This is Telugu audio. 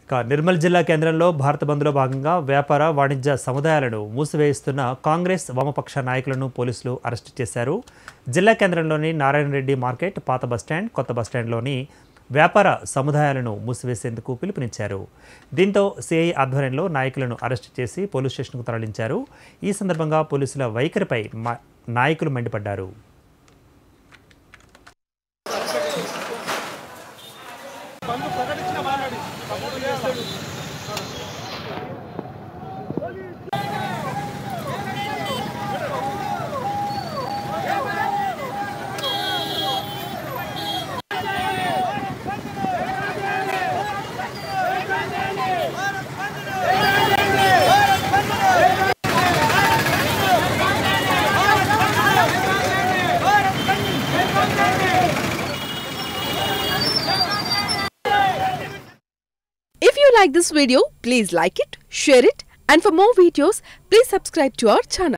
ఇక నిర్మల్ జిల్లా కేంద్రంలో భారత బంద్లో భాగంగా వ్యాపార వాణిజ్య సముదాయాలను మూసివేయిస్తున్న కాంగ్రెస్ వామపక్ష నాయకులను పోలీసులు అరెస్టు చేశారు జిల్లా కేంద్రంలోని నారాయణ రెడ్డి మార్కెట్ పాత బస్టాండ్ కొత్త బస్టాండ్లోని వ్యాపార సముదాయాలను మూసివేసేందుకు పిలుపునిచ్చారు దీంతో సిఐ ఆధ్వర్యంలో నాయకులను అరెస్టు చేసి పోలీస్ స్టేషన్కు తరలించారు ఈ సందర్భంగా పోలీసుల వైఖరిపై మా- నాయకులు మండిపడ్డారు If you like this video, please like it, share it, and for more videos, please subscribe to our channel.